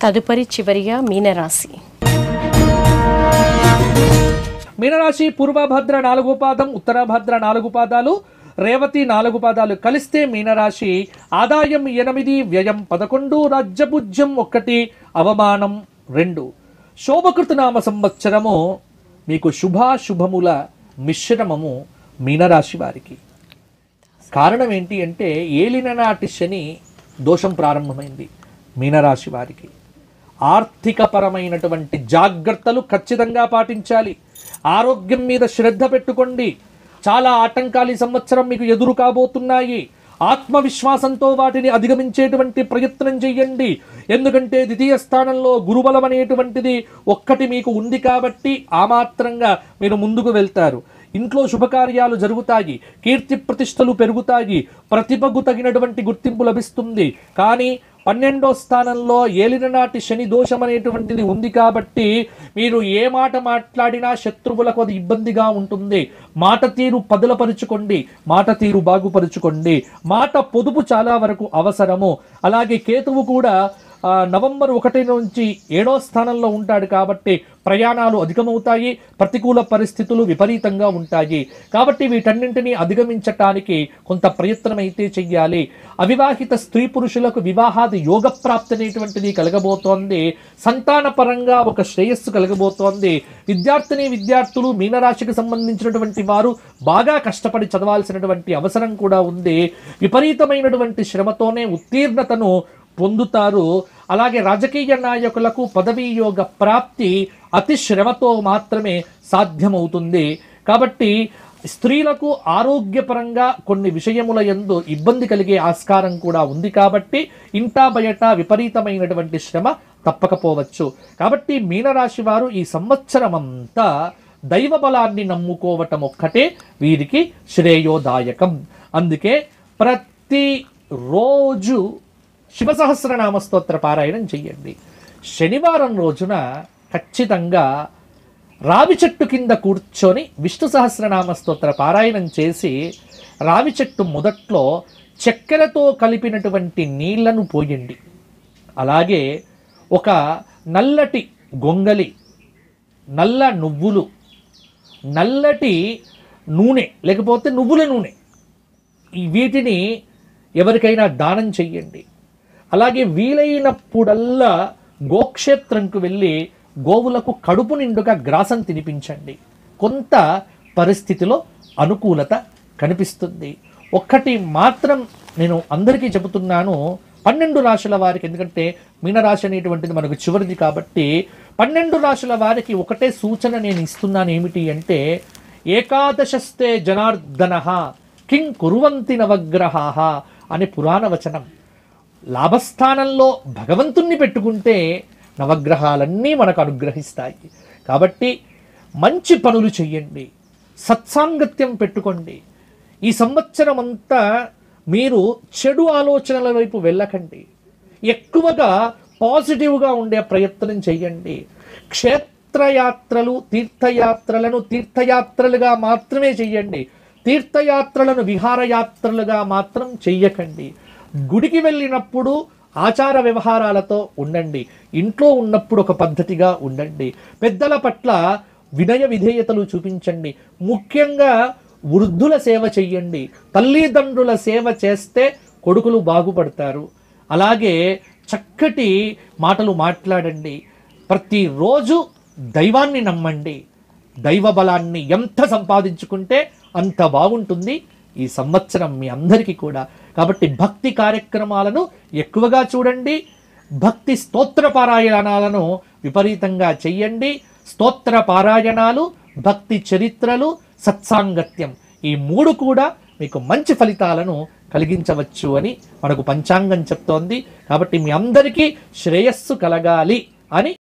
తదుపరి చివరిగా మీనరాశి మీనరాశి పూర్వభద్ర నాలుగు పాదం ఉత్తరభద్ర నాలుగు పాదాలు రేవతి నాలుగు పాదాలు కలిస్తే మీనరాశి ఆదాయం ఎనిమిది వ్యయం పదకొండు రాజ్యభుజ్యం ఒక్కటి అవమానం రెండు శోభకృతనామ సంవత్సరము మీకు శుభాశుభముల మిశ్రమము మీనరాశి వారికి కారణం ఏంటి అంటే ఏలిన నాటి శని దోషం ప్రారంభమైంది మీనరాశి వారికి ఆర్థికపరమైనటువంటి జాగ్రత్తలు ఖచ్చితంగా పాటించాలి ఆరోగ్యం మీద శ్రద్ధ పెట్టుకోండి చాలా ఆటంకాలు ఈ సంవత్సరం మీకు ఎదురు కాబోతున్నాయి ఆత్మవిశ్వాసంతో వాటిని అధిగమించేటువంటి ప్రయత్నం చేయండి ఎందుకంటే ద్వితీయ స్థానంలో గురుబలం అనేటువంటిది ఒక్కటి మీకు ఉంది కాబట్టి ఆ మాత్రంగా మీరు ముందుకు వెళ్తారు ఇంట్లో శుభకార్యాలు జరుగుతాయి కీర్తి ప్రతిష్టలు పెరుగుతాయి ప్రతిభకు తగినటువంటి గుర్తింపు లభిస్తుంది కానీ పన్నెండో స్థానంలో ఏలిన నాటి శని దోషం అనేటువంటిది ఉంది కాబట్టి మీరు ఏ మాట మాట్లాడినా శత్రువులకు అది ఇబ్బందిగా ఉంటుంది మాట తీరు పదులపరుచుకోండి మాట తీరు బాగుపరుచుకోండి మాట పొదుపు చాలా వరకు అవసరము అలాగే కేతువు కూడా ఆ, నవంబర్ ఒకటి నుంచి ఏడో స్థానంలో ఉంటాడు కాబట్టి ప్రయాణాలు అధికమవుతాయి ప్రతికూల పరిస్థితులు విపరీతంగా ఉంటాయి కాబట్టి వీటన్నింటినీ అధిగమించటానికి కొంత ప్రయత్నం అయితే చెయ్యాలి అవివాహిత స్త్రీ పురుషులకు వివాహాది యోగ ప్రాప్తి అనేటువంటిది కలగబోతోంది సంతాన పరంగా ఒక శ్రేయస్సు కలగబోతోంది విద్యార్థిని విద్యార్థులు మీనరాశికి సంబంధించినటువంటి వారు బాగా కష్టపడి చదవాల్సినటువంటి అవసరం కూడా ఉంది విపరీతమైనటువంటి శ్రమతోనే ఉత్తీర్ణతను పొందుతారు అలాగే రాజకీయ నాయకులకు పదవీ యోగ ప్రాప్తి అతి శ్రమతో మాత్రమే సాధ్యమవుతుంది కాబట్టి స్త్రీలకు ఆరోగ్యపరంగా కొన్ని విషయముల యందు ఇబ్బంది కలిగే ఆస్కారం కూడా ఉంది కాబట్టి ఇంటా బయట విపరీతమైనటువంటి శ్రమ తప్పకపోవచ్చు కాబట్టి మీనరాశి వారు ఈ సంవత్సరం అంతా దైవ బలాన్ని నమ్ముకోవటం ఒక్కటే వీరికి శ్రేయోదాయకం అందుకే ప్రతి రోజు శివ సహస్రనామ స్తోత్ర పారాయణం చెయ్యండి శనివారం రోజున ఖచ్చితంగా రావి చెట్టు కింద కూర్చొని విష్ణు సహస్రనామ స్తోత్ర పారాయణం చేసి రావి చెట్టు మొదట్లో చక్కెరతో కలిపినటువంటి నీళ్లను పోయండి అలాగే ఒక నల్లటి గొంగలి నల్ల నువ్వులు నల్లటి నూనె లేకపోతే నువ్వుల నూనె ఈ వీటిని ఎవరికైనా దానం చెయ్యండి అలాగే వీలైనప్పుడల్లా గోక్షేత్రంకు వెళ్ళి గోవులకు కడుపు నిండుగా గ్రాసం తినిపించండి కొంత పరిస్థితిలో అనుకూలత కనిపిస్తుంది ఒక్కటి మాత్రం నేను అందరికీ చెబుతున్నాను పన్నెండు రాశుల వారికి ఎందుకంటే మీనరాశి అనేటువంటిది మనకు చివరిది కాబట్టి పన్నెండు రాశుల వారికి ఒకటే సూచన నేను ఇస్తున్నాను ఏమిటి అంటే ఏకాదశస్తే జనార్దన కిం కురువంతి నవగ్రహా అనే పురాణ వచనం లాభస్థానంలో భగవంతుణ్ణి పెట్టుకుంటే నవగ్రహాలన్నీ మనకు అనుగ్రహిస్తాయి కాబట్టి మంచి పనులు చెయ్యండి సత్సాంగత్యం పెట్టుకోండి ఈ సంవత్సరం అంతా మీరు చెడు ఆలోచనల వైపు వెళ్ళకండి ఎక్కువగా పాజిటివ్గా ఉండే ప్రయత్నం చేయండి క్షేత్రయాత్రలు తీర్థయాత్రలను తీర్థయాత్రలుగా మాత్రమే చెయ్యండి తీర్థయాత్రలను విహారయాత్రలుగా మాత్రం చెయ్యకండి గుడికి వెళ్ళినప్పుడు ఆచార వ్యవహారాలతో ఉండండి ఇంట్లో ఉన్నప్పుడు ఒక పద్ధతిగా ఉండండి పెద్దల పట్ల వినయ విధేయతలు చూపించండి ముఖ్యంగా వృద్ధుల సేవ చెయ్యండి తల్లిదండ్రుల సేవ చేస్తే కొడుకులు బాగుపడతారు అలాగే చక్కటి మాటలు మాట్లాడండి ప్రతిరోజు దైవాన్ని నమ్మండి దైవ బలాన్ని ఎంత సంపాదించుకుంటే అంత బాగుంటుంది ఈ సంవత్సరం మీ అందరికీ కూడా కాబట్టి భక్తి కార్యక్రమాలను ఎక్కువగా చూడండి భక్తి స్తోత్ర పారాయణాలను విపరీతంగా చెయ్యండి స్తోత్ర పారాయణాలు భక్తి చరిత్రలు సత్సాంగత్యం ఈ మూడు కూడా మీకు మంచి ఫలితాలను కలిగించవచ్చు అని మనకు పంచాంగం చెప్తోంది కాబట్టి మీ అందరికీ శ్రేయస్సు కలగాలి అని